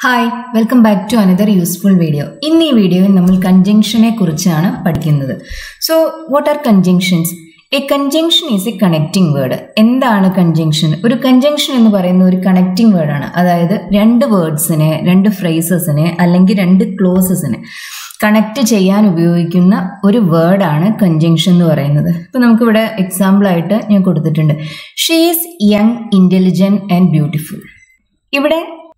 hi welcome back to another useful video ഇന്ന് ഈ വീഡിയോയിൽ നമ്മൾ കൺജങ്ഷനെ കുറിച്ചാണ് പഠിക്കുന്നത് so what are conjunctions a conjunction is a connecting word എന്താണ് കൺജങ്ഷൻ ഒരു കൺജങ്ഷൻ എന്ന് പറയുന്ന ഒരു കണക്റ്റിംഗ് വേർഡാണ് അതായത് രണ്ട് വേർഡ്സിനെ രണ്ട് ഫ്രേസസിനെ അല്ലെങ്കിൽ രണ്ട് ക്ലോസസിനെ കണക്ട് ചെയ്യാൻ ഉപയോഗിക്കുന്ന ഒരു വേർഡാണ് കൺജങ്ഷൻ എന്ന് പറയുന്നത് ഇപ്പൊ നമുക്കിവിടെ എക്സാമ്പിൾ ആയിട്ട് ഞാൻ കൊടുത്തിട്ടുണ്ട് she is young intelligent and beautiful ഇവിടെ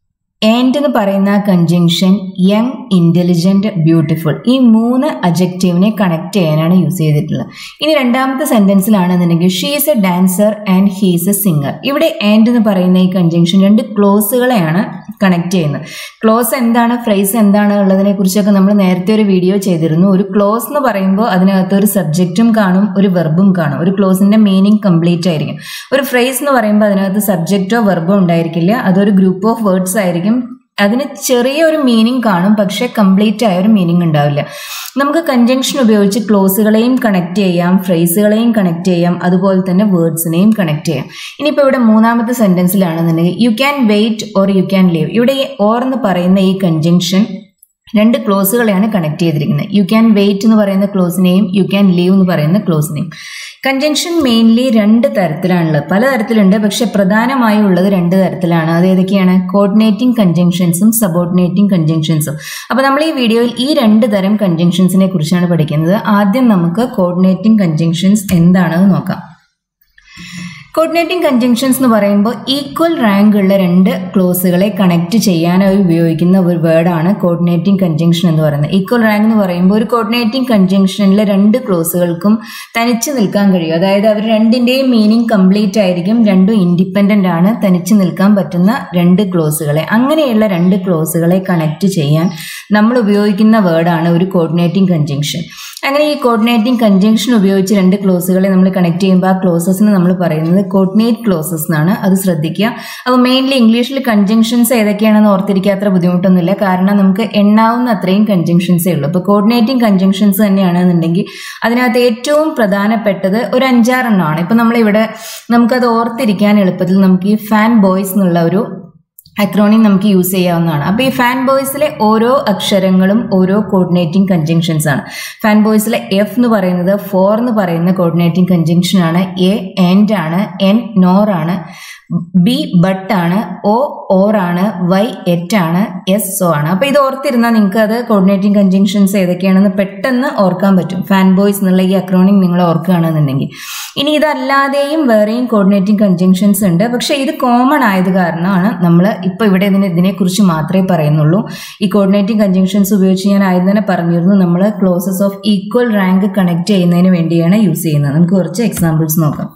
ആൻഡ് എന്ന് പറയുന്ന കൺജങ്ഷൻ യങ് ഇന്റലിജന്റ് ബ്യൂട്ടിഫുൾ ഈ മൂന്ന് അജക്റ്റീവിനെ കണക്ട് ചെയ്യാനാണ് യൂസ് ചെയ്തിട്ടുള്ളത് ഇനി രണ്ടാമത്തെ സെന്റൻസിലാണെന്നുണ്ടെങ്കിൽ she is a dancer and he's a singer ഇവിടെ ആൻഡ് എന്ന് പറയുന്ന ഈ കൺജങ്ഷൻ രണ്ട് ക്ലോസുകളെയാണ് കണക്ട് ചെയ്യുന്നത് ക്ലോസ് എന്താണ് ഫ്രേസ് എന്താണ് ഉള്ളതിനെ കുറിച്ചൊക്കെ നമ്മൾ നേരത്തെ ഒരു വീഡിയോ ചെയ്തിരുന്നു ഒരു ക്ലോസ് എന്ന് പറയുമ്പോൾ അതിനകത്ത് ഒരു സബ്ജക്റ്റും കാണും ഒരു വെർബും കാണും ഒരു ക്ലോസിന്റെ മീനിങ് കംപ്ലീറ്റ് ആയിരിക്കും ഒരു ഫ്രേസ് എന്ന് പറയുമ്പോൾ അതിനകത്ത് സബ്ജക്റ്റോ വെർബോ ഉണ്ടായിരിക്കില്ല അതൊരു ഗ്രൂപ്പ് ഓഫ് വേർഡ്സ് ആയിരിക്കും അതിന് ചെറിയ ഒരു മീനിങ് കാണും പക്ഷെ കംപ്ലീറ്റ് ആയ ഒരു മീനിങ് ഉണ്ടാവില്ല നമുക്ക് കൺജങ്ഷൻ ഉപയോഗിച്ച് ക്ലോസുകളെയും കണക്ട് ചെയ്യാം ഫ്രേസുകളെയും കണക്ട് ചെയ്യാം അതുപോലെ തന്നെ വേർഡ്സിനെയും കണക്ട് ചെയ്യാം ഇനിയിപ്പോൾ ഇവിടെ മൂന്നാമത്തെ സെന്റൻസിലാണെന്നുണ്ടെങ്കിൽ you can wait or you can leave ഇവിടെ ഈ ഓർ എന്ന് പറയുന്ന ഈ കൺജങ്ഷൻ രണ്ട് ക്ലോസുകളെയാണ് കണക്ട് ചെയ്തിരിക്കുന്നത് യു ക്യാൻ വെയിറ്റ് എന്ന് പറയുന്ന ക്ലോസിനെയും യു ക്യാൻ ലീവ് എന്ന് പറയുന്ന ക്ലോസിനെയും കൺജങ്ഷൻ മെയിൻലി രണ്ട് തരത്തിലാണുള്ളത് പല തരത്തിലുണ്ട് പക്ഷെ പ്രധാനമായും ഉള്ളത് രണ്ട് തരത്തിലാണ് അത് ഏതൊക്കെയാണ് കോർഡിനേറ്റിംഗ് കൺജങ്ഷൻസും സബോർഡിനേറ്റിംഗ് കൺജങ്ഷൻസും അപ്പോൾ നമ്മൾ ഈ വീഡിയോയിൽ ഈ രണ്ട് തരം കൺജങ്ഷൻസിനെ കുറിച്ചാണ് പഠിക്കുന്നത് ആദ്യം നമുക്ക് കോർഡിനേറ്റിംഗ് കൺജങ്ഷൻസ് എന്താണെന്ന് നോക്കാം കോർഡിനേറ്റിംഗ് കൺജങ്ഷൻസ് എന്ന് പറയുമ്പോൾ ഈക്വൽ റാങ്ക് ഉള്ള രണ്ട് ക്ലോസുകളെ കണക്ട് ചെയ്യാനായി ഉപയോഗിക്കുന്ന ഒരു വേർഡാണ് കോർഡിനേറ്റിംഗ് കൺജങ്ഷൻ എന്ന് പറയുന്നത് ഈക്വൽ റാങ്ക് എന്ന് പറയുമ്പോൾ ഒരു കോർഡിനേറ്റിംഗ് കൺജങ്ഷനിലെ രണ്ട് ക്ലോസുകൾക്കും തനിച്ച് നിൽക്കാൻ കഴിയും അതായത് അവർ രണ്ടിന്റെയും മീനിങ് കംപ്ലീറ്റ് ആയിരിക്കും രണ്ടും ഇൻഡിപെൻഡന്റ് ആണ് തനിച്ച് നിൽക്കാൻ പറ്റുന്ന രണ്ട് ക്ലോസുകളെ അങ്ങനെയുള്ള രണ്ട് ക്ലോസുകളെ കണക്ട് ചെയ്യാൻ നമ്മൾ ഉപയോഗിക്കുന്ന വേർഡാണ് ഒരു കോർഡിനേറ്റിംഗ് കൺജങ്ഷൻ അങ്ങനെ ഈ കോർഡിനേറ്റിംഗ് കൺജങ്ഷൻ ഉപയോഗിച്ച് രണ്ട് ക്ലോസുകളെ നമ്മൾ കണക്ട് ചെയ്യുമ്പോൾ ആ ക്ലോസസിന് നമ്മൾ പറയുന്നത് കോർഡിനേറ്റ് ക്ലോസസ് എന്നാണ് അത് ശ്രദ്ധിക്കുക അപ്പോൾ മെയിൻലി ഇംഗ്ലീഷിൽ കൺജങ്ഷൻസ് ഏതൊക്കെയാണെന്ന് ഓർത്തിരിക്കുക അത്ര ബുദ്ധിമുട്ടൊന്നുമില്ല കാരണം നമുക്ക് എണ്ണാവുന്ന അത്രയും കൺജങ്ഷൻസേ ഉള്ളൂ അപ്പോൾ കോർഡിനേറ്റിംഗ് കൺജങ്ഷൻസ് തന്നെയാണെന്നുണ്ടെങ്കിൽ അതിനകത്ത് ഏറ്റവും പ്രധാനപ്പെട്ടത് ഒരു അഞ്ചാറെണ്ണമാണ് ഇപ്പം നമ്മളിവിടെ നമുക്കത് ഓർത്തിരിക്കാൻ എളുപ്പത്തിൽ നമുക്ക് ഈ ഫാൻ ബോയ്സ് എന്നുള്ള ഒരു അക്രോണിം നമുക്ക് യൂസ് ചെയ്യാവുന്നതാണ് അപ്പോൾ ഈ ഫാൻ ബോയ്സിലെ ഓരോ അക്ഷരങ്ങളും ഓരോ കോർഡിനേറ്റിംഗ് കൺജങ്ഷൻസ് ആണ് ഫാൻ ബോയ്സിലെ എഫ് എന്ന് പറയുന്നത് ഫോർ എന്ന് പറയുന്ന കോർഡിനേറ്റിംഗ് കൺജങ്ഷൻ ആണ് എ എൻഡ് ആണ് എൻ നോർ ആണ് ബി ബട്ട് ആണ് ഒ ഓർ ആണ് വൈ എറ്റ് ആണ് എസ് ഒ ആണ് അപ്പോൾ ഇത് ഓർത്തിരുന്നാൽ നിങ്ങൾക്ക് അത് കോർഡിനേറ്റിംഗ് കൺജങ്ഷൻസ് ഏതൊക്കെയാണെന്ന് പെട്ടെന്ന് ഓർക്കാൻ പറ്റും ഫാൻ ബോയ്സ് എന്നുള്ള ഈ അക്രോണിം നിങ്ങൾ ഓർക്കുകയാണെന്നുണ്ടെങ്കിൽ ഇനി ഇതല്ലാതെയും വേറെയും കോർഡിനേറ്റിംഗ് കൺജങ്ഷൻസ് ഉണ്ട് പക്ഷെ ഇത് കോമൺ ആയത് കാരണമാണ് നമ്മൾ ഇപ്പോൾ ഇവിടെ ഇതിനെ ഇതിനെക്കുറിച്ച് മാത്രമേ പറയുന്നുള്ളൂ ഈ കോർഡിനേറ്റിംഗ് കൺജങ്ഷൻസ് ഉപയോഗിച്ച് ഞാൻ ആദ്യം തന്നെ പറഞ്ഞിരുന്നു നമ്മൾ clauses of equal rank connect ചെയ്യുന്നതിന് വേണ്ടിയാണ് യൂസ് ചെയ്യുന്നത് നമുക്ക് കുറച്ച് എക്സാമ്പിൾസ് നോക്കാം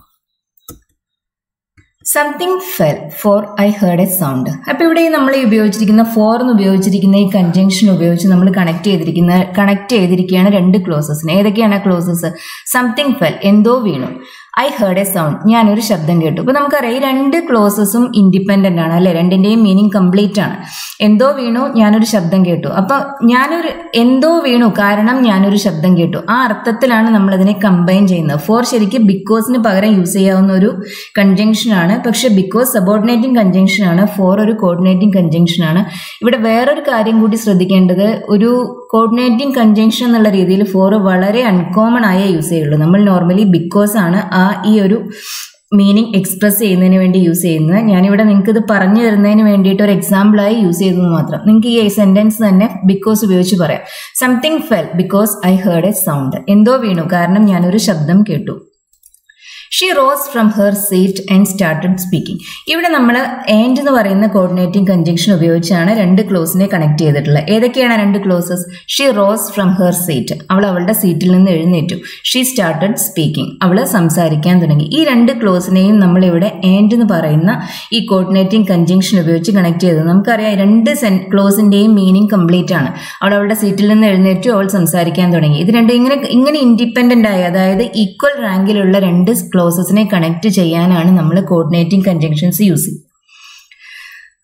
something fell for I heard a sound അപ്പോൾ ഇവിടെ നമ്മൾ ഈ ഉപയോഗിച്ചിരിക്കുന്ന ഫോർ എന്ന് ഉപയോഗിച്ചിരിക്കുന്ന ഈ കൺജങ്ഷൻ ഉപയോഗിച്ച് നമ്മൾ കണക്ട് ചെയ്തിരിക്കുന്ന കണക്ട് ചെയ്തിരിക്കുകയാണ് രണ്ട് ക്ലോസസിന് ഏതൊക്കെയാണ് ആ ക്ലോസസ് സംതിങ് ഫെൽ എന്തോ വീണു ഐ ഹേർഡ് എ സൗണ്ട് ഞാനൊരു ശബ്ദം കേട്ടു ഇപ്പൊ നമുക്കറിയാം ഈ രണ്ട് ക്ലോസസും ഇൻഡിപെൻഡന്റ് ആണ് അല്ലെ രണ്ടിന്റെയും മീനിങ് കംപ്ലീറ്റ് ആണ് എന്തോ വീണു ഞാനൊരു ശബ്ദം കേട്ടു അപ്പൊ ഞാനൊരു എന്തോ വീണു കാരണം ഞാനൊരു ശബ്ദം കേട്ടു ആ അർത്ഥത്തിലാണ് നമ്മൾ അതിനെ കമ്പൈൻ ചെയ്യുന്നത് ഫോർ ശരിക്കും ബിക്കോസിന് പകരം യൂസ് ചെയ്യാവുന്ന ഒരു കൺജങ്ഷൻ ആണ് പക്ഷെ ബിക്കോസ് സബോർഡിനേറ്റിംഗ് കൺജങ്ഷൻ ആണ് ഫോർ ഒരു കോർഡിനേറ്റിംഗ് കൺജങ്ഷൻ ആണ് ഇവിടെ വേറൊരു കാര്യം കൂടി ശ്രദ്ധിക്കേണ്ടത് ഒരു കോർഡിനേറ്റിംഗ് കൺജങ്ഷൻ എന്നുള്ള രീതിയിൽ ഫോർ വളരെ അൺകോമൺ ആയേ യൂസ് ചെയ്യുള്ളൂ നമ്മൾ നോർമലി ബിക്കോസ് ആണ് ആ ഈ ഒരു മീനിങ് എക്സ്പ്രസ് ചെയ്യുന്നതിന് വേണ്ടി യൂസ് ചെയ്യുന്നത് ഞാനിവിടെ നിങ്ങൾക്ക് ഇത് പറഞ്ഞു തരുന്നതിന് വേണ്ടിയിട്ട് ഒരു എക്സാമ്പിളായി യൂസ് ചെയ്തത് മാത്രം നിങ്ങൾക്ക് ഈ സെന്റൻസ് തന്നെ ബിക്കോസ് ഉപയോഗിച്ച് പറയാം something fell because I heard a sound എന്തോ വീണു കാരണം ഞാനൊരു ശബ്ദം കേട്ടു she rose from her seat and started speaking ഇവിടെ നമ്മൾ ആൻഡ് എന്ന് പറയുന്ന കോർഡിനേറ്റിംഗ് കൺജങ്ഷൻ ഉപയോഗിച്ചാണ് രണ്ട് ക്ലോസിനെ കണക്ട് ചെയ്തിട്ടുള്ളത് ഏതൊക്കെയാണ് രണ്ട് clauses she rose from her seat അവൾ അവളുടെ സീറ്റിൽ നിന്ന് എഴുന്നേറ്റു ഷീ സ്റ്റാർട്ടഡ് സ്പീക്കിംഗ് അവൾ സംസാരിക്കാൻ തുടങ്ങി ഈ രണ്ട് ക്ലോസിനെയും നമ്മൾ ഇവിടെ ആൻഡ് എന്ന് പറയുന്ന ഈ കോർഡിനേറ്റിംഗ് കൺജങ്ഷൻ ഉപയോഗിച്ച് കണക്ട് ചെയ്തത് നമുക്കറിയാം രണ്ട് സെൻ ക്ലോസിന്റെയും മീനിങ് കംപ്ലീറ്റ് ആണ് അവൾ അവളുടെ സീറ്റിൽ നിന്ന് എഴുന്നേറ്റു അവൾ സംസാരിക്കാൻ തുടങ്ങി ഇത് രണ്ടും ഇങ്ങനെ ഇങ്ങനെ ഇൻഡിപെൻഡന്റ് ആയി അതായത് ഈക്വൽ റാങ്കിലുള്ള രണ്ട് ക്ലോസസിനെ കണക്ട് ചെയ്യാനാണ് നമ്മൾ കോർഡിനേറ്റിംഗ് കൺജങ്ഷൻസ് യൂസ് ചെയ്യുന്നത്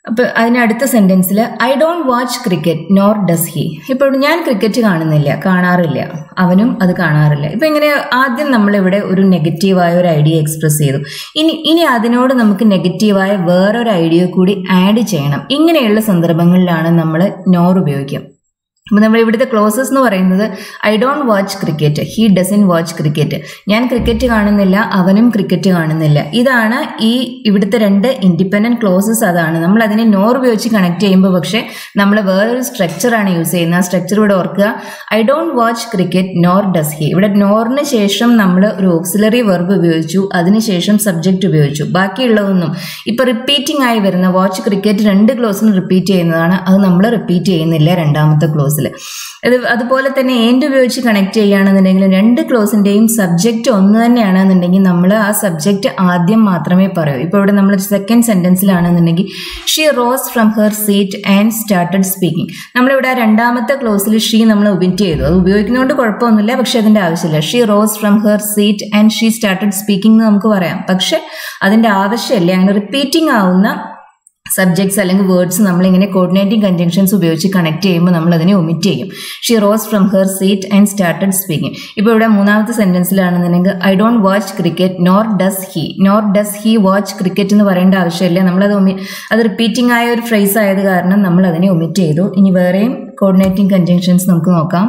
അപ്പൊ അതിനടുത്ത സെന്റൻസിൽ I don't watch cricket nor does he ഇപ്പോൾ ഞാൻ ക്രിക്കറ്റ് കാണുന്നില്ല കാണാറില്ല അവനും അത് കാണാറില്ല ഇപ്പൊ ഇങ്ങനെ ആദ്യം നമ്മളിവിടെ ഒരു നെഗറ്റീവായ ഒരു ഐഡിയ എക്സ്പ്രസ് ചെയ്തു ഇനി ഇനി അതിനോട് നമുക്ക് നെഗറ്റീവായ വേറൊരു ഐഡിയ കൂടി ആഡ് ചെയ്യണം ഇങ്ങനെയുള്ള സന്ദർഭങ്ങളിലാണ് നമ്മൾ നോർ ഉപയോഗിക്കുക അപ്പോൾ നമ്മൾ ഇവിടുത്തെ ക്ലോസസ് എന്ന് പറയുന്നത് I don't watch cricket he doesn't watch cricket ഞാൻ ക്രിക്കറ്റ് കാണുന്നില്ല അവനും ക്രിക്കറ്റ് കാണുന്നില്ല ഇതാണ് ഈ ഇവിടുത്തെ രണ്ട് ഇൻഡിപെൻഡന്റ് ക്ലോസസ് അതാണ് നമ്മൾ അതിനെ നോർ ഉപയോഗിച്ച് കണക്ട് ചെയ്യുമ്പോൾ പക്ഷേ നമ്മൾ വേറൊരു സ്ട്രക്ചറാണ് യൂസ് ചെയ്യുന്നത് ആ സ്ട്രക്ചർ ഇവിടെ ഓർക്കുക I don't watch cricket nor does he ഇവിടെ നോറിന് ശേഷം നമ്മൾ ഒരു ഓക്സിലറി വെർബ് ഉപയോഗിച്ചു അതിനുശേഷം സബ്ജക്റ്റ് ഉപയോഗിച്ചു ബാക്കിയുള്ളതൊന്നും ഇപ്പൊ റിപ്പീറ്റിംഗ് ആയി വരുന്ന വാച്ച് ക്രിക്കറ്റ് രണ്ട് ക്ലോസിന് റിപ്പീറ്റ് ചെയ്യുന്നതാണ് അത് നമ്മൾ റിപ്പീറ്റ് ചെയ്യുന്നില്ല രണ്ടാമത്തെ ക്ലോസിൽ ഇത് അതുപോലെ തന്നെ ഏൻഡ് ഉപയോഗിച്ച് കണക്ട് ചെയ്യുകയാണെന്നുണ്ടെങ്കിൽ രണ്ട് ക്ലോസിന്റെയും സബ്ജക്റ്റ് ഒന്ന് തന്നെയാണെന്നുണ്ടെങ്കിൽ നമ്മൾ ആ സബ്ജക്റ്റ് ആദ്യം മാത്രമേ പറയൂ ഇപ്പോൾ ഇവിടെ നമ്മൾ സെക്കൻഡ് സെന്റൻസിലാണെന്നുണ്ടെങ്കിൽ she rose from her seat and started speaking നമ്മളിവിടെ ആ രണ്ടാമത്തെ ക്ലോസിൽ ഷീ നമ്മൾ ഒബിറ്റ് ചെയ്തു അത് ഉപയോഗിക്കുന്നതുകൊണ്ട് കുഴപ്പമൊന്നുമില്ല പക്ഷെ അതിന്റെ ആവശ്യമില്ല she rose from her seat and she started speaking എന്ന് നമുക്ക് പറയാം പക്ഷെ അതിന്റെ ആവശ്യമില്ല അങ്ങനെ റിപ്പീറ്റിംഗ് ആവുന്ന സബ്ജക്ട്സ് അല്ലെങ്കിൽ വേർഡ്സ് നമ്മളിങ്ങനെ കോർഡിനേറ്റിംഗ് കൺജങ്ഷൻസ് ഉപയോഗിച്ച് കണക്ട് ചെയ്യുമ്പോൾ നമ്മൾ അതിനെ ഒമിറ്റ് ചെയ്യും she rose from her seat and started speaking ഇപ്പോൾ ഇവിടെ മൂന്നാമത്തെ സെന്റൻസിലാണെന്നുണ്ടെങ്കിൽ I don't watch cricket nor does he nor does he watch cricket എന്ന് പറയേണ്ട ആവശ്യമില്ല നമ്മളത് ഒമി അത് റിപ്പീറ്റിംഗ് ആയ ഒരു ഫ്രേസ് ആയത് കാരണം നമ്മൾ അതിനെ ഒമിറ്റ് ചെയ്തു ഇനി വേറെയും കോർഡിനേറ്റിംഗ് കൺജങ്ഷൻസ് നമുക്ക് നോക്കാം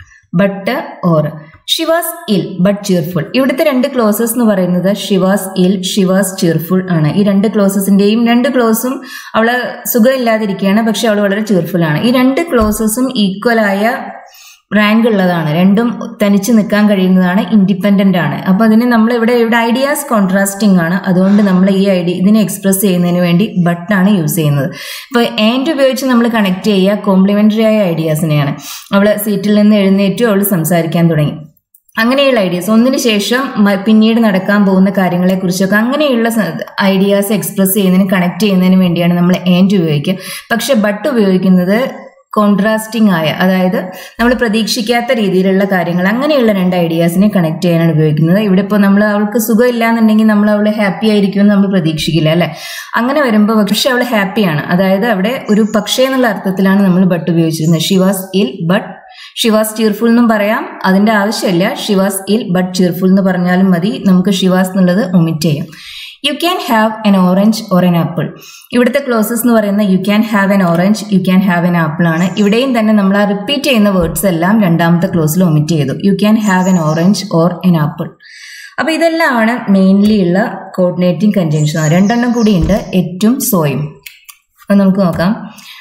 but or she was ill but cheerful ഇവിടുത്തെ രണ്ട് ക്ലോസസ് എന്ന് പറയുന്നത് ഷിവാസ് ഇൽ ഷിവാസ് ചിയർഫുൾ ആണ് ഈ രണ്ട് ക്ലോസസിന്റെയും രണ്ട് ക്ലോസും അവള് സുഖമില്ലാതിരിക്കുകയാണ് പക്ഷെ അവൾ വളരെ ചിയർഫുൾ ആണ് ഈ രണ്ട് ക്ലോസസും ഈക്വൽ ആയ റാങ്ക് ഉള്ളതാണ് രണ്ടും തനിച്ച് നിൽക്കാൻ കഴിയുന്നതാണ് ഇൻഡിപെൻഡന്റ് ആണ് അപ്പൊ അതിന് നമ്മൾ ഇവിടെ ഇവിടെ ഐഡിയാസ് കോൺട്രാസ്റ്റിംഗ് ആണ് അതുകൊണ്ട് നമ്മൾ ഈ ഐഡിയ ഇതിനെ എക്സ്പ്രസ് ചെയ്യുന്നതിന് വേണ്ടി ബട്ട് ആണ് യൂസ് ചെയ്യുന്നത് ഇപ്പൊ ആൻഡ് ഉപയോഗിച്ച് നമ്മൾ കണക്ട് ചെയ്യുക കോംപ്ലിമെന്ററി ആയ ഐഡിയാസിനെയാണ് അവള് സീറ്റിൽ നിന്ന് എഴുന്നേറ്റു അവൾ സംസാരിക്കാൻ തുടങ്ങി അങ്ങനെയുള്ള ഐഡിയാസ് ഒന്നിനു ശേഷം മ- പിന്നീട് നടക്കാൻ പോകുന്ന കാര്യങ്ങളെ കുറിച്ചൊക്കെ അങ്ങനെയുള്ള ഐഡിയാസ് എക്സ്പ്രസ് ചെയ്യുന്നതിന് കണക്ട് ചെയ്യുന്നതിന് വേണ്ടിയാണ് നമ്മൾ ആൻഡ് ഉപയോഗിക്കുക പക്ഷെ ബട്ട് ഉപയോഗിക്കുന്നത് കോൺട്രാസ്റ്റിംഗ് ആയ അതായത് നമ്മൾ പ്രതീക്ഷിക്കാത്ത രീതിയിലുള്ള കാര്യങ്ങൾ അങ്ങനെയുള്ള രണ്ട് ഐഡിയാസിനെ കണക്ട് ചെയ്യാനാണ് ഉപയോഗിക്കുന്നത് ഇവിടെ ഇപ്പോൾ നമ്മൾ അവൾക്ക് സുഖമില്ല എന്നുണ്ടെങ്കിൽ നമ്മൾ അവൾ ഹാപ്പി ആയിരിക്കുമെന്ന് നമ്മൾ പ്രതീക്ഷിക്കില്ല അല്ലെ അങ്ങനെ വരുമ്പോൾ പക്ഷെ അവൾ ഹാപ്പിയാണ് അതായത് അവിടെ ഒരു പക്ഷേ എന്നുള്ള അർത്ഥത്തിലാണ് നമ്മൾ ബട്ട് ഉപയോഗിച്ചിരുന്നത് she was ill but she was cheerful എന്നും പറയാം അതിന്റെ ആവശ്യമില്ല ഷിവാസ് ഇൽ ബട്ട് ചീർഫുൾ എന്ന് പറഞ്ഞാലും മതി നമുക്ക് ഷിവാസ് എന്നുള്ളത് ഒമിറ്റ് ചെയ്യാം you can have an orange or an apple ഇവിടുത്തെ ക്ലോസസ് എന്ന് പറയുന്ന you can have an orange you can have an apple ആണ് ഇവിടെയും തന്നെ നമ്മൾ ആ റിപ്പീറ്റ് ചെയ്യുന്ന വേർഡ്സ് എല്ലാം രണ്ടാമത്തെ ക്ലോസിൽ ഒമിറ്റ് ചെയ്തു you can have an orange or an apple അപ്പൊ ഇതെല്ലാമാണ് മെയിൻലി ഉള്ള കോർഡിനേറ്റിംഗ് കൺജങ്ഷൻ രണ്ടെണ്ണം കൂടിയുണ്ട് എറ്റും സോയും അപ്പൊ നമുക്ക് നോക്കാം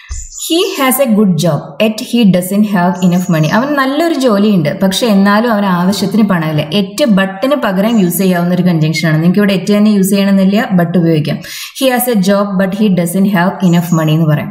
he has a good job yet he doesn't have enough money അവൻ നല്ലൊരു ജോലിയുണ്ട് പക്ഷെ എന്നാലും അവൻ ആവശ്യത്തിന് പണമില്ല എറ്റ് ബട്ടിന് പകരം യൂസ് ചെയ്യാവുന്ന ഒരു കൺജങ്ഷൻ ആണ് നിങ്ങൾക്ക് ഇവിടെ എറ്റ് തന്നെ യൂസ് ചെയ്യണമെന്നില്ല ബട്ട് ഉപയോഗിക്കാം he has a job but he doesn't have enough money എന്ന് പറയാം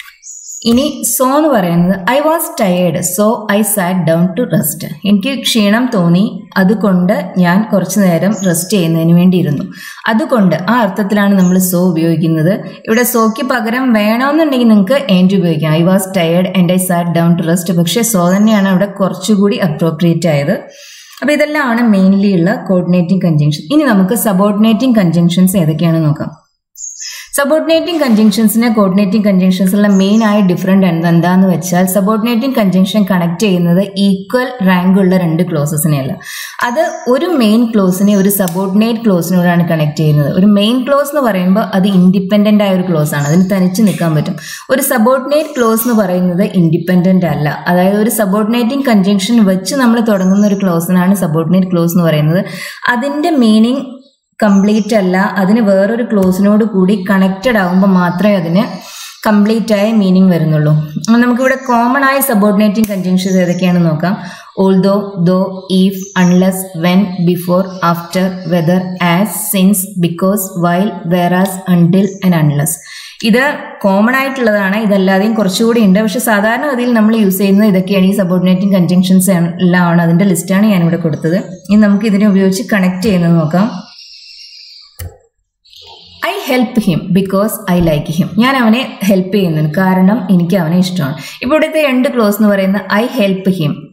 ഇനി സോ എന്ന് പറയുന്നത് I was tired so I sat down to rest എനിക്ക് ക്ഷീണം തോന്നി അതുകൊണ്ട് ഞാൻ കുറച്ചു നേരം റെസ്റ്റ് ചെയ്യുന്നതിന് വേണ്ടി ഇരുന്നു അതുകൊണ്ട് ആ അർത്ഥത്തിലാണ് നമ്മൾ സോ ഉപയോഗിക്കുന്നത് ഇവിടെ സോയ്ക്ക് പകരം വേണമെന്നുണ്ടെങ്കിൽ നിങ്ങൾക്ക് ആൻഡ് ഉപയോഗിക്കാം I was tired and I sat down to rest പക്ഷേ സോ തന്നെയാണ് അവിടെ കുറച്ചുകൂടി അപ്രോപ്രിയേറ്റ് ആയത് അപ്പോൾ ഇതെല്ലാമാണ് മെയിൻലി ഉള്ള കോർഡിനേറ്റിംഗ് കൺജങ്ഷൻ ഇനി നമുക്ക് സബോർഡിനേറ്റിംഗ് കൺജങ്ഷൻസ് ഏതൊക്കെയാണെന്ന് നോക്കാം സബോർഡിനേറ്റിംഗ് കൺജങ്ഷൻസിനെ കോർഡിനേറ്റിംഗ് കൺജങ്ഷൻസിലുള്ള മെയിൻ ആയ ഡിഫറൻറ്റ് എന്താന്ന് വെച്ചാൽ സബോർഡിനേറ്റിംഗ് കൺജങ്ഷൻ കണക്ട് ചെയ്യുന്നത് ഈക്വൽ റാങ്ക് ഉള്ള രണ്ട് ക്ലോസസിനെയല്ല അത് ഒരു മെയിൻ ക്ലോസിനെ ഒരു സബോർഡിനേറ്റ് ക്ലോസിനോടാണ് കണക്ട് ചെയ്യുന്നത് ഒരു മെയിൻ ക്ലോസ് എന്ന് പറയുമ്പോൾ അത് ഇൻഡിപെൻഡന്റ് ആയ ഒരു ക്ലോസ് ആണ് അതിന് തനിച്ച് നിൽക്കാൻ പറ്റും ഒരു സബോർഡിനേറ്റ് ക്ലോസ് എന്ന് പറയുന്നത് ഇൻഡിപെൻഡന്റ് അല്ല അതായത് ഒരു സബോർഡിനേറ്റിംഗ് കൺജങ്ഷൻ വെച്ച് നമ്മൾ തുടങ്ങുന്ന ഒരു ക്ലോസിനാണ് സബോർഡിനേറ്റ് ക്ലോസ് എന്ന് പറയുന്നത് അതിന്റെ മീനിങ് കംപ്ലീറ്റ് അല്ല അതിന് വേറൊരു ക്ലോസിനോട് കൂടി കണക്റ്റഡ് ആകുമ്പോൾ മാത്രമേ അതിന് കംപ്ലീറ്റ് ആയ മീനിങ് വരുന്നുള്ളൂ അപ്പോൾ നമുക്കിവിടെ കോമൺ ആയ സബോർഡിനേറ്റിംഗ് കൺജങ്ഷൻസ് ഏതൊക്കെയാണെന്ന് നോക്കാം although though if unless when before after whether as since because while whereas until and unless ഇത് കോമൺ ആയിട്ടുള്ളതാണ് ഇതല്ലാതെയും കുറച്ചുകൂടി ഉണ്ട് പക്ഷെ സാധാരണഗതിയിൽ നമ്മൾ യൂസ് ചെയ്യുന്നത് ഇതൊക്കെയാണ് ഈ സബോർഡിനേറ്റിംഗ് കൺജങ്ഷൻസ് എല്ലാം ആണ് അതിന്റെ ലിസ്റ്റാണ് ഞാനിവിടെ കൊടുത്തത് ഇനി നമുക്ക് ഇതിനെ ഉപയോഗിച്ച് കണക്ട് ചെയ്യുന്നത് നോക്കാം I help him because I like him ഞാൻ അവനെ ഹെൽപ്പ് ചെയ്യുന്നുണ്ട് കാരണം എനിക്ക് അവനെ ഇഷ്ടമാണ് ഇപ്പോൾ ഇവിടുത്തെ രണ്ട് ക്ലോസ് എന്ന് പറയുന്ന I help him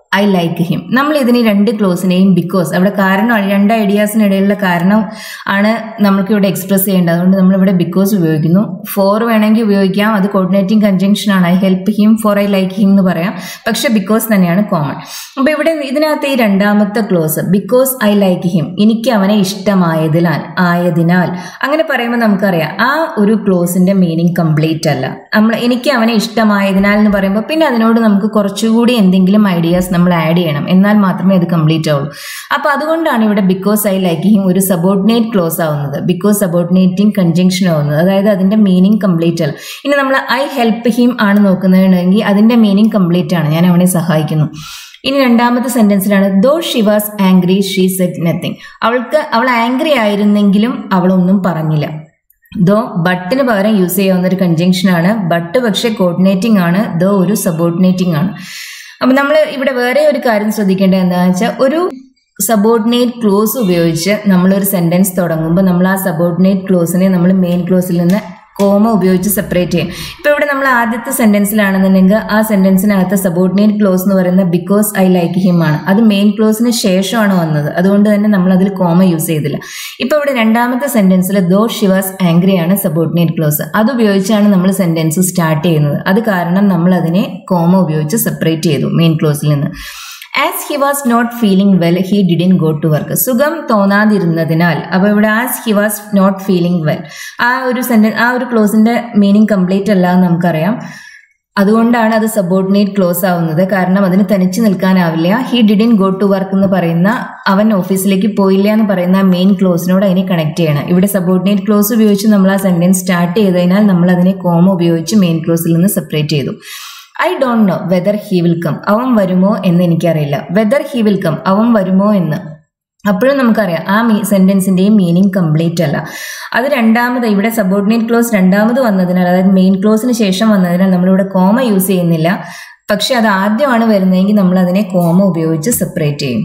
I like him നമ്മൾ ഇതിന് രണ്ട് ക്ലോസിനെയും ബിക്കോസ് അവിടെ കാരണമാണ് രണ്ട് ഐഡിയാസിനിടയിലുള്ള കാരണം ആണ് നമ്മൾക്ക് ഇവിടെ എക്സ്പ്രസ് ചെയ്യേണ്ടത് അതുകൊണ്ട് നമ്മളിവിടെ ബിക്കോസ് ഉപയോഗിക്കുന്നു ഫോർ വേണമെങ്കിൽ ഉപയോഗിക്കാം അത് കോർഡിനേറ്റിംഗ് കൺജങ്ഷൻ ആണ് I help him for I like him എന്ന് പറയാം പക്ഷെ ബിക്കോസ് തന്നെയാണ് കോമൺ അപ്പോൾ ഇവിടെ ഇതിനകത്ത് ഈ രണ്ടാമത്തെ clause because I like him എനിക്ക് അവനെ ഇഷ്ടമായതിനാൽ ആയതിനാൽ അങ്ങനെ പറയുമ്പോൾ നമുക്കറിയാം ആ ഒരു ക്ലോസിന്റെ മീനിങ് കംപ്ലീറ്റ് അല്ല നമ്മൾ എനിക്ക് അവനെ ഇഷ്ടമായതിനാൽ എന്ന് പറയുമ്പോൾ പിന്നെ അതിനോട് നമുക്ക് കുറച്ചുകൂടി എന്തെങ്കിലും ഐഡിയാസ് നമ്മൾ ആഡ് ചെയ്യണം എന്നാൽ മാത്രമേ അത് കംപ്ലീറ്റ് ആവുള്ളൂ അപ്പോൾ അതുകൊണ്ടാണ് ഇവിടെ ബിക്കോസ് ഐ ലൈക്ക് ഹിം ഒരു സബോർഡിനേറ്റ് ക്ലോസ് ആവുന്നത് ബിക്കോസ് സബോർഡിനേറ്റിംഗ് കൺജങ്ഷൻ ആവുന്നത് അതായത് അതിന്റെ മീനിങ് കംപ്ലീറ്റ് അല്ല ഇനി നമ്മൾ ഐ ഹെൽപ്പ് ഹിം ആണ് നോക്കുന്നതെങ്കിൽ അതിന്റെ മീനിങ് കംപ്ലീറ്റ് ആണ് ഞാൻ അവനെ സഹായിക്കുന്നു ഇനി രണ്ടാമത്തെ സെന്റൻസിലാണ് though she was angry she said nothing അവൾക്ക് അവൾ ആംഗ്രി ആയിരുന്നെങ്കിലും അവളൊന്നും പറഞ്ഞില്ല ദോ ബട്ടിന് പകരം യൂസ് ചെയ്യാവുന്ന ഒരു കൺജങ്ഷൻ ആണ് ബട്ട് പക്ഷേ കോർഡിനേറ്റിംഗ് ആണ് ദോ ഒരു സബോർഡിനേറ്റിംഗ് ആണ് അപ്പം നമ്മൾ ഇവിടെ വേറെ ഒരു കാര്യം ശ്രദ്ധിക്കേണ്ടത് എന്താണെന്ന് വെച്ചാൽ ഒരു സബോർഡിനേറ്റ് ക്ലോസ് ഉപയോഗിച്ച് നമ്മളൊരു സെന്റൻസ് തുടങ്ങുമ്പോൾ നമ്മൾ ആ സബോർഡിനേറ്റ് ക്ലോസിനെ നമ്മൾ മെയിൻ ക്ലോസിൽ നിന്ന് കോമ ഉപയോഗിച്ച് സെപ്പറേറ്റ് ചെയ്യും ഇപ്പൊ ഇവിടെ നമ്മൾ ആദ്യത്തെ സെന്റൻസിലാണെന്നുണ്ടെങ്കിൽ ആ സെന്റൻസിനകത്ത് സബോർഡിനേറ്റ് ക്ലോസ് എന്ന് പറയുന്നത് ബിക്കോസ് ഐ ലൈക്ക് ഹിം ആണ് അത് മെയിൻ ക്ലോസിന് ശേഷമാണ് വന്നത് അതുകൊണ്ട് തന്നെ നമ്മൾ അതിൽ കോമ യൂസ് ചെയ്തില്ല ഇപ്പൊ ഇവിടെ രണ്ടാമത്തെ സെന്റൻസിൽ ദോ ഷിവാസ് ആംഗ്രി ആണ് സബോർഡിനേറ്റ് ക്ലോസ് അത് ഉപയോഗിച്ചാണ് നമ്മൾ സെന്റൻസ് സ്റ്റാർട്ട് ചെയ്യുന്നത് അത് കാരണം നമ്മൾ അതിനെ കോമ ഉപയോഗിച്ച് സെപ്പറേറ്റ് ചെയ്തു മെയിൻ ക്ലോസിൽ നിന്ന് as he was not feeling well he didn't go to work സുഖം തോന്നാതിരുന്നതിനാൽ അപ്പോൾ ഇവിടെ as he was not feeling well ആ ഒരു സെന്റൻ ആ ഒരു ക്ലോസിന്റെ മീനിങ് കംപ്ലീറ്റ് അല്ല എന്ന് നമുക്കറിയാം അതുകൊണ്ടാണ് അത് സബോർഡിനേറ്റ് ക്ലോസ് ആവുന്നത് കാരണം അതിന് തനിച്ച് നിൽക്കാനാവില്ല he didn't go to work എന്ന് പറയുന്ന അവൻ ഓഫീസിലേക്ക് പോയില്ല എന്ന് പറയുന്ന മെയിൻ ക്ലോസിനോട് അതിനെ കണക്ട് ചെയ്യണം ഇവിടെ സബോർഡിനേറ്റ് ക്ലോസ് ഉപയോഗിച്ച് നമ്മൾ ആ സെന്റൻസ് സ്റ്റാർട്ട് ചെയ്തതിനാൽ നമ്മൾ അതിനെ കോമ ഉപയോഗിച്ച് മെയിൻ ക്ലോസിൽ നിന്ന് സെപ്പറേറ്റ് ചെയ്തു I don't know whether he will come അവൻ വരുമോ എന്ന് എനിക്കറിയില്ല വെദർ ഹി വിൽ കം അവൻ വരുമോ എന്ന് അപ്പോഴും നമുക്കറിയാം ആ മീ സെന്റൻസിന്റെയും മീനിങ് കംപ്ലീറ്റ് അല്ല അത് രണ്ടാമത് ഇവിടെ സബോർഡിനേറ്റ് ക്ലോസ് രണ്ടാമത് വന്നതിനാൽ അതായത് മെയിൻ ക്ലോസിന് ശേഷം വന്നതിനാൽ നമ്മളിവിടെ കോമ യൂസ് ചെയ്യുന്നില്ല പക്ഷെ അത് ആദ്യമാണ് വരുന്നതെങ്കിൽ നമ്മൾ അതിനെ കോമ ഉപയോഗിച്ച് സെപ്പറേറ്റ് ചെയ്യും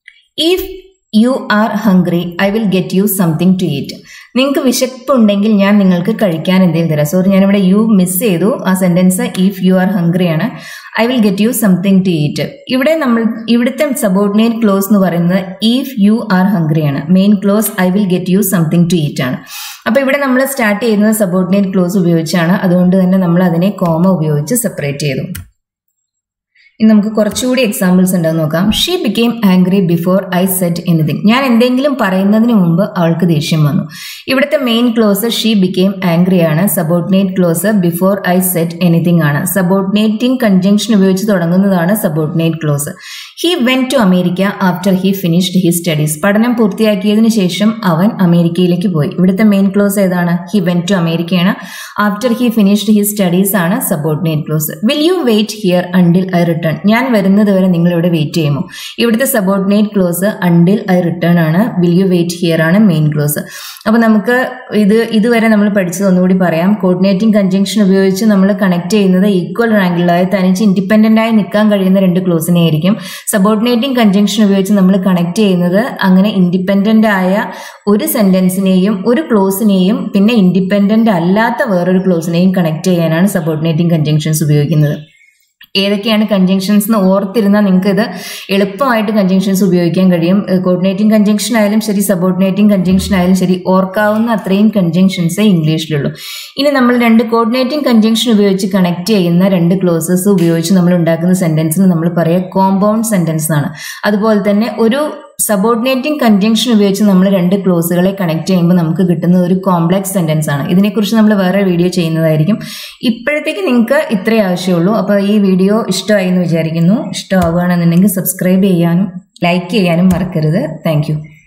if you are hungry I will get you something to eat നിങ്ങൾക്ക് വിശപ്പുണ്ടെങ്കിൽ ഞാൻ നിങ്ങൾക്ക് കഴിക്കാൻ എന്തെങ്കിലും തരാം സോറി ഞാനിവിടെ യു മിസ് ചെയ്തു ആ sentence if you are hungry ആണ് I will get you something to eat ഇവിടെ നമ്മൾ ഇവിടുത്തെ സബോർഡിനേറ്റ് ക്ലോസ് എന്ന് പറയുന്നത് ഇഫ് യു ആർ ഹംഗ്രി ആണ് main clause I will get you something to eat ആണ് അപ്പോൾ ഇവിടെ നമ്മൾ സ്റ്റാർട്ട് ചെയ്യുന്നത് സബോർഡിനേറ്റ് ക്ലോസ് ഉപയോഗിച്ചാണ് അതുകൊണ്ട് തന്നെ നമ്മൾ അതിനെ കോമ ഉപയോഗിച്ച് സെപ്പറേറ്റ് ചെയ്തു ഇനി നമുക്ക് കുറച്ചുകൂടി എക്സാമ്പിൾസ് ഉണ്ടെന്ന് നോക്കാം she became angry before I said anything ഞാൻ എന്തെങ്കിലും പറയുന്നതിന് മുമ്പ് അവൾക്ക് ദേഷ്യം വന്നു ഇവിടുത്തെ main clause she became angry ആണ് subordinate clause before I said anything ആണ് സബോർഡിനേറ്റിംഗ് കൺജങ്ഷൻ ഉപയോഗിച്ച് തുടങ്ങുന്നതാണ് subordinate clause he went to America after he finished his studies പഠനം പൂർത്തിയാക്കിയതിനു ശേഷം അവൻ അമേരിക്കയിലേക്ക് പോയി ഇവിടുത്തെ മെയിൻ ക്ലോസ് ഏതാണ് ഹി വെൻ ടു അമേരിക്കയാണ് after he finished his studies ആണ് subordinate clause will you wait here until I return ഞാൻ വരുന്നത് വരെ നിങ്ങൾ ഇവിടെ വെയിറ്റ് ചെയ്യുമോ ഇവിടുത്തെ subordinate clause until I return ആണ് വിൽ യു വെയിറ്റ് ഹിയർ ആണ് മെയിൻ ക്ലോസ് അപ്പൊ നമുക്ക് ഇത് ഇതുവരെ നമ്മൾ പഠിച്ചത് ഒന്നുകൂടി പറയാം കോർഡിനേറ്റിംഗ് കൺജങ്ഷൻ ഉപയോഗിച്ച് നമ്മൾ കണക്ട് ചെയ്യുന്നത് ഈക്വൽ റാങ്കിലായ തനിച്ച് ഇൻഡിപെൻഡന്റ് ആയി നിൽക്കാൻ കഴിയുന്ന രണ്ട് ക്ലോസിനെ ആയിരിക്കും സബോർഡിനേറ്റിംഗ് കൺജങ്ഷൻ ഉപയോഗിച്ച് നമ്മൾ കണക്ട് ചെയ്യുന്നത് അങ്ങനെ ഇൻഡിപെൻഡന്റ് ആയ ഒരു സെന്റൻസിനെയും ഒരു ക്ലോസിനെയും പിന്നെ ഇൻഡിപെൻഡന്റ് അല്ലാത്ത വേറൊരു ക്ലോസിനെയും കണക്ട് ചെയ്യാനാണ് സബോർഡിനേറ്റിംഗ് കൺജങ്ഷൻസ് ഉപയോഗിക്കുന്നത് ഏതൊക്കെയാണ് കൺജങ്ഷൻസ് എന്ന് ഓർത്തിരുന്നാൽ നിങ്ങൾക്ക് ഇത് എളുപ്പമായിട്ട് കൺജങ്ഷൻസ് ഉപയോഗിക്കാൻ കഴിയും കോർഡിനേറ്റിംഗ് കൺജങ്ഷൻ ആയാലും ശരി സബോർഡിനേറ്റിംഗ് കൺജങ്ഷൻ ആയാലും ശരി ഓർക്കാവുന്ന അത്രയും കൺജങ്ഷൻസേ ഇംഗ്ലീഷിലുള്ളൂ ഇനി നമ്മൾ രണ്ട് കോർഡിനേറ്റിംഗ് കൺജങ്ഷൻ ഉപയോഗിച്ച് കണക്ട് ചെയ്യുന്ന രണ്ട് ക്ലോസസ് ഉപയോഗിച്ച് നമ്മൾ ഉണ്ടാക്കുന്ന സെന്റൻസിന് നമ്മൾ പറയുക കോമ്പൗണ്ട് സെന്റൻസ് എന്നാണ് അതുപോലെ തന്നെ ഒരു സബോർഡിനേറ്റിംഗ് കൺജങ്ഷൻ ഉപയോഗിച്ച് നമ്മൾ രണ്ട് ക്ലോസുകളെ കണക്ട് ചെയ്യുമ്പോൾ നമുക്ക് കിട്ടുന്ന ഒരു കോംപ്ലക്സ് സെന്റൻസ് ആണ് ഇതിനെക്കുറിച്ച് നമ്മൾ വേറെ വീഡിയോ ചെയ്യുന്നതായിരിക്കും ഇപ്പോഴത്തേക്ക് നിങ്ങൾക്ക് ഇത്രേ ആവശ്യമുള്ളൂ അപ്പോൾ ഈ വീഡിയോ ഇഷ്ടമായി എന്ന് വിചാരിക്കുന്നു ഇഷ്ടമാവുകയാണെന്നുണ്ടെങ്കിൽ സബ്സ്ക്രൈബ് ചെയ്യാനും ലൈക്ക് ചെയ്യാനും മറക്കരുത് താങ്ക്